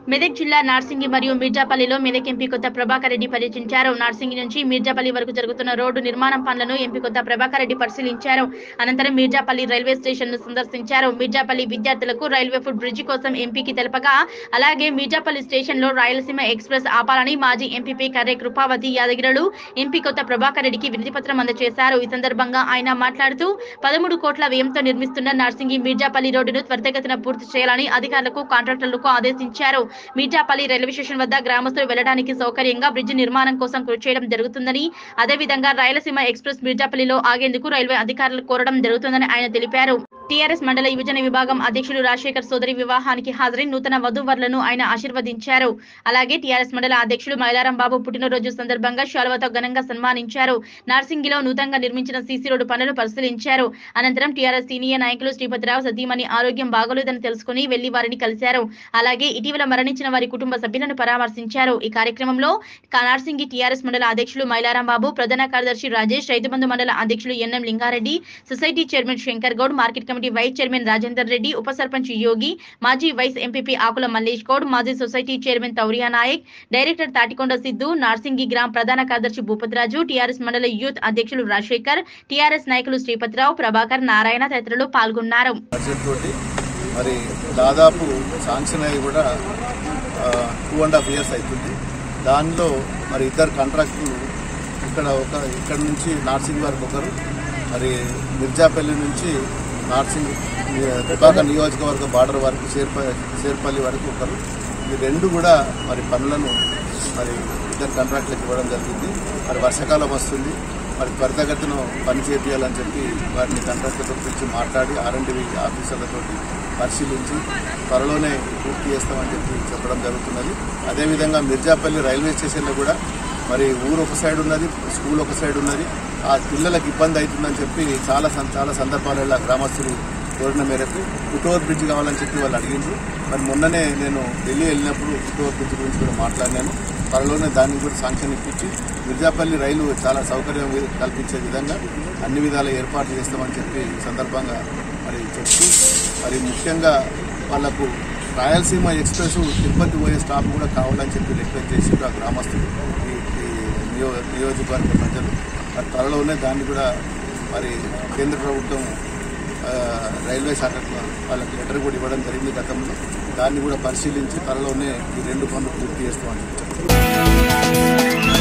మెదక్ జిల్లా నార్సింగి మరియు మిర్జాపల్లిలో మెదక్ ఎంపీ కొత్త ప్రభాకర్ రెడ్డి పర్యటించారు నార్సింగి నుంచి మిర్జాపల్లి వరకు జరుగుతున్న రోడ్డు నిర్మాణం పనులను ఎంపీ కొత్త ప్రభాకర్ రెడ్డి పరిశీలించారు అనంతరం మిర్జాపల్లి రైల్వే స్టేషన్ ను సందర్శించారు మిర్జాపల్లి విద్యార్థులకు రైల్వే ఫుడ్ బ్రిడ్జి కోసం ఎంపీకి తెలపగా అలాగే మిర్జాపల్లి స్టేషన్ లో రాయలసీమ ఎక్స్ప్రెస్ ఆపాలని మాజీ ఎంపీపీ కర్రే కృపావతి యాదగిరులు ఎంపీ కొత్త ప్రభాకర్ రెడ్డికి వినతి పత్రం అందజేశారు ఈ సందర్భంగా ఆయన మాట్లాడుతూ పదమూడు కోట్ల వ్యయంతో నిర్మిస్తున్న నార్సింగి మిర్జాపల్లి రోడ్డును త్వరితగతిన పూర్తి చేయాలని అధికారులకు కాంట్రాక్టర్లకు ఆదేశించారు మీటాపల్లి రైల్వే స్టేషన్ వద్ద గ్రామస్తులు వెళ్లడానికి సౌకర్యంగా బ్రిడ్జ్ నిర్మాణం కోసం కృషి చేయడం జరుగుతుందని అదేవిధంగా రాయలసీమ ఎక్స్ప్రెస్ మీర్జాపల్లిలో ఆగేందుకు రైల్వే అధికారులు కోరడం జరుగుతుందని ఆయన తెలిపారు టీఆర్ఎస్ మండల యువజన విభాగం అధ్యక్షులు రాజశేఖర్ సోదరి వివాహానికి హాజరై నూతన వధూవరులను ఆయన ఆశీర్వదించారు అలాగే టీఆర్ఎస్ మండల అధ్యక్షులు మైలారం బాబు పుట్టినరోజు సందర్భంగా శాలువతో ఘనంగా సన్మానించారు నార్సింగిలో నూతనంగా నిర్మించిన సీసీ రోడ్డు పనులు పరిశీలించారు అనంతరం టీఆర్ఎస్ సీనియర్ నాయకులు శ్రీపతిరావు సతీమణి ఆరోగ్యం బాగోలేదని తెలుసుకుని వెళ్లి వారిని కలిశారు అలాగే ఇటీవల మరణించిన వారి కుటుంబ సభ్యులను పరామర్శించారు ఈ కార్యక్రమంలో కా- నార్సింగి టీఆర్ఎస్ మండల అధ్యక్షులు మైలారం బాబు ప్రధాన కార్యదర్శి రాజేష్ రైతు బంధు మండల అధ్యక్షులు N M Lingareddy society chairman Shankar Goud market committee vice chairman Rajender Reddy ఉప సర్పంచ్ యోగి మాజీ వైస్ ఎంపీపీ ఆకుల మల్లేష్ గౌడ్ మాజీ society chairman Tauriya Nayak director Tatikonda Siddhu Narsingi గ్రామ ప్రధాన కార్యదర్శి భూపతిరాజు టీఆర్ఎస్ మండల యూత్ అధ్యక్షులు రాజశేఖర్ టీఆర్ఎస్ నాయకులు శ్రీపతిరావు ప్రభాకర్ నారాయణ తదితరులు పాల్గొన్నారు బడ్జెట్ తోటి మరి దాదాపు శాంక్షన్ అయ్యి కూడా టూ అండ్ హాఫ్ ఇయర్స్ అవుతుంది దానిలో మరి ఇద్దరు కాంట్రాక్టులు ఇక్కడ ఒక ఇక్కడ నుంచి నార్సింగ్ వరకు ఒకరు మరి మిర్జాపల్లి నుంచి నార్సింగ్ దుబాక నియోజకవర్గ బార్డర్ వరకు చేర్ప చేర్పల్లి వరకు ఒకరు ఈ రెండు కూడా మరి పనులను మరి ఇద్దరు కాంట్రాక్టులకు ఇవ్వడం జరిగింది మరి వర్షాకాలం వస్తుంది మరి త్వరితగతిన పని చేపించాలని చెప్పి వారిని కాంట్రాక్టర్తో పిలిచి మాట్లాడి ఆర్ఎండ్బి ఆఫీసర్లతో పరిశీలించి త్వరలోనే పూర్తి చేస్తామని చెప్పి చెప్పడం జరుగుతున్నది అదేవిధంగా మిర్జాపల్లి రైల్వే స్టేషన్లో కూడా మరి ఊరు ఒక సైడ్ ఉన్నది స్కూల్ ఒక సైడ్ ఉన్నది ఆ పిల్లలకు ఇబ్బంది అవుతుందని చెప్పి చాలా సం- చాలా సందర్భాలలో గ్రామస్తులు కోరిన మేరకు ఫుట్ఓవర్ బ్రిడ్జ్ కావాలని చెప్పి వాళ్ళు అడిగిండ్రు మరి మొన్ననే నేను ఢిల్లీ వెళ్ళినప్పుడు ఫుట్ఓవర్ బ్రిడ్జ్ గురించి కూడా మాట్లాడినాను త్వరలోనే దాన్ని కూడా శాంక్షన్ ఇప్పించి మిర్జాపల్లి రైలు చాలా సౌకర్యం కల్పించే విధంగా అన్ని విధాల ఏర్పాట్లు చేస్తామని చెప్పి ఈ సందర్భంగా మరి చెప్తూ మరి ముఖ్యంగా వాళ్లకు రాయలసీమ ఎక్స్ప్రెస్ తిరుపతి పోయే స్టాప్ కూడా కావాలని చెప్పి రిక్వెస్ట్ చేసి ఆ గ్రామస్తులు ఈ ఈ నియో నియోజకవర్గ ప్రజలు మరి త్వరలోనే దాన్ని కూడా మరి కేంద్ర ప్రభుత్వం ఆ, రైల్వే శాఖకు వాళ్ళకి లెటర్ కూడా ఇవ్వడం జరిగింది గతంలో దాన్ని కూడా పరిశీలించి త్వరలోనే ఈ రెండు పనులు పూర్తి చేస్తామని చెప్పారు